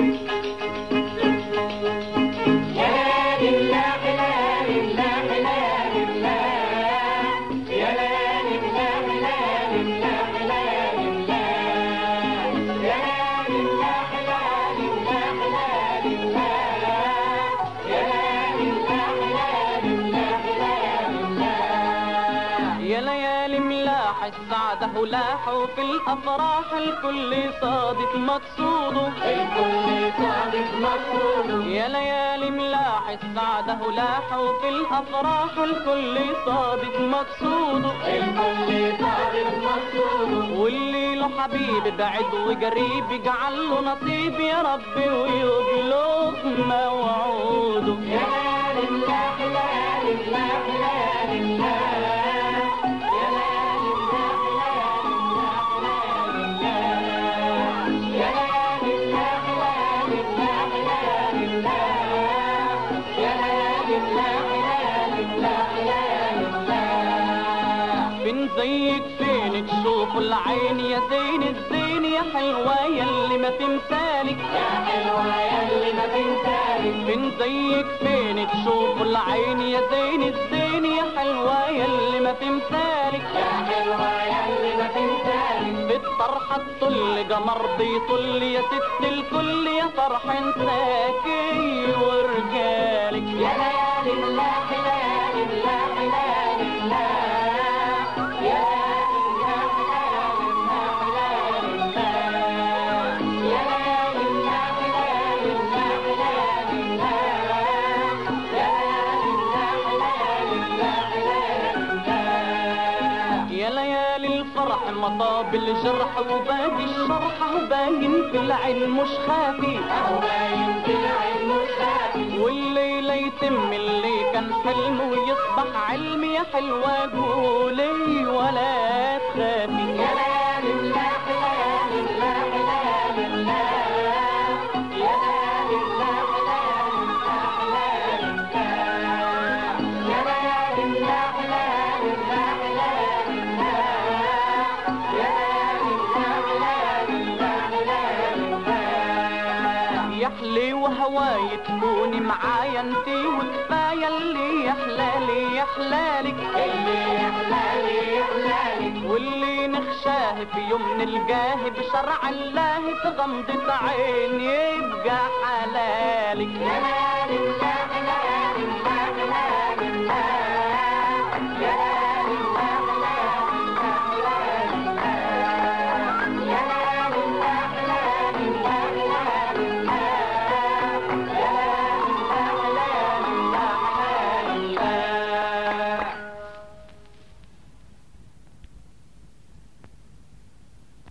يا ليالي ملاح السعده لاح وفي الافراح الكل صادف مقصوده الكل صادق مقصود يا ليالي ملاح السعده لاح وفي الافراح الكل صادف مقصوده الكل صادق مقصود واللي له حبيب بعد وقريب يجعل له نصيب يا ربي ويبلغ موعوده يا ليالي ملاح ليالي ملاح ليالي ملاح يا ليالي ملاح ليالي ملاح ليالي ملاح يا ليالي ملاح ليالي ملاح ليالي ملاح يا ليالي ملاح ليالي ملاح ليالي ملاح فين زيك فين تشوف العين يا زين الزين يا حلوة يلي ما تمثالك يا حلوة يلي ما تنسالي فين زيك فين تشوف العين يا زين الزين يا حلوة يلي ما تمثالك يا حلوة يلي ما تنسالي بالطرحة تطل قمر بيطل يا ست الكل يا فرح انساكي ورجالك يا ليالي ملاح ليالي ملاح ليالي ملاح يا ليالي ملاح ليالي ملاح ليالي ملاح يا ليالي ملاح ليالي ملاح ليالي ملاح يا ليالي ملاح ليالي ملاح ليالي ملاح يا ليالي الفرح مطاب الجرح وباقي الشرح وباين في العين مش خافي أهو باين في العين مش خافي والليلة يتم اللي كان حلم ويصبح علم يا حلوة قولي ولا تخافي يا ليالي ملاح ليالي ملاح ليالي ملاح يا ليالي ملاح ليالي ملاح ليالي ملاح يا ليالي ملاح ليالي ملاح ليالي ملاح يا ليالي ملاح ليالي ملاح ليالي ملاح يا حلي وهواي تكوني معايا انتي وكفاية اللي يحلالي يحلالك اللي يحلالي يحلالي واللي نخشاه في يوم نلقاه بشرع الله في غمضة عين يبقى حلالك يا ليالي ملاح